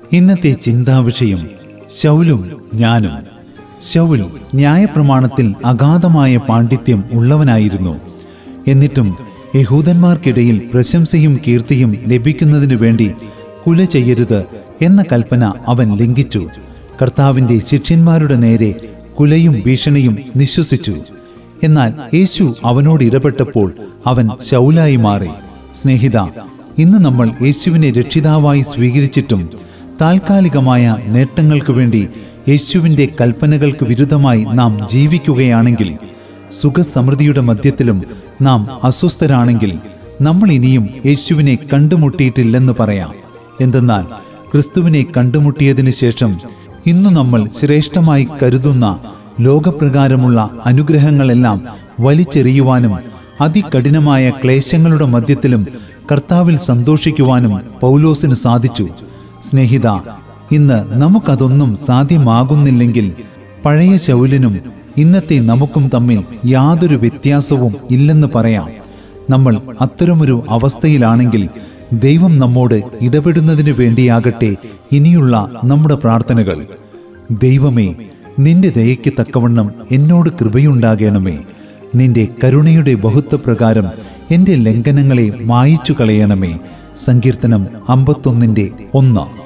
ഇന്നത്തെ ചിന്താവിഷയം ശൗലും ഞാനും ശൗൽ ന്യായപ്രമാണത്തിൽ അഗാധമായ പാണ്ഡിത്യം ഉള്ളവനായിരുന്നു എന്നിട്ടും യഹൂദന്മാർക്കിടയിൽ പ്രശംസയും കീർത്തിയും ലഭിക്കുന്നതിനു വേണ്ടി കുല ചെയ്യരുത് എന്ന കൽപ്പന അവൻ ലംഘിച്ചു കർത്താവിന്റെ ശിഷ്യന്മാരുടെ നേരെ കുലയും ഭീഷണിയും നിശ്വസിച്ചു എന്നാൽ യേശു അവനോട് ഇടപെട്ടപ്പോൾ അവൻ ശൗലായി മാറി സ്നേഹിത ഇന്ന് നമ്മൾ യേശുവിനെ രക്ഷിതാവായി സ്വീകരിച്ചിട്ടും താൽക്കാലികമായ നേട്ടങ്ങൾക്ക് വേണ്ടി യേശുവിൻ്റെ കൽപ്പനകൾക്ക് വിരുദ്ധമായി നാം ജീവിക്കുകയാണെങ്കിൽ സുഖസമൃദ്ധിയുടെ മധ്യത്തിലും നാം അസ്വസ്ഥരാണെങ്കിൽ നമ്മൾ ഇനിയും യേശുവിനെ കണ്ടുമുട്ടിയിട്ടില്ലെന്ന് പറയാം എന്തെന്നാൽ ക്രിസ്തുവിനെ കണ്ടുമുട്ടിയതിനു ശേഷം ഇന്നു നമ്മൾ ശ്രേഷ്ഠമായി കരുതുന്ന ലോകപ്രകാരമുള്ള അനുഗ്രഹങ്ങളെല്ലാം വലിച്ചെറിയുവാനും അതികഠിനമായ ക്ലേശങ്ങളുടെ മധ്യത്തിലും കർത്താവിൽ സന്തോഷിക്കുവാനും പൗലോസിന് സാധിച്ചു സ്നേഹിത ഇന്ന് നമുക്കതൊന്നും സാധ്യമാകുന്നില്ലെങ്കിൽ പഴയ ശൗലിനും ഇന്നത്തെ നമുക്കും തമ്മിൽ യാതൊരു വ്യത്യാസവും ഇല്ലെന്ന് പറയാം നമ്മൾ അത്തരമൊരു അവസ്ഥയിലാണെങ്കിൽ ദൈവം നമ്മോട് ഇടപെടുന്നതിന് വേണ്ടിയാകട്ടെ ഇനിയുള്ള നമ്മുടെ പ്രാർത്ഥനകൾ ദൈവമേ നിന്റെ ദയയ്ക്ക് തക്കവണ്ണം എന്നോട് കൃപയുണ്ടാകണമേ നിന്റെ കരുണയുടെ ബഹുത്വപ്രകാരം എൻ്റെ ലംഘനങ്ങളെ മായിച്ചു കളയണമേ സങ്കീർത്തനം അമ്പത്തൊന്നിൻ്റെ ഒന്ന്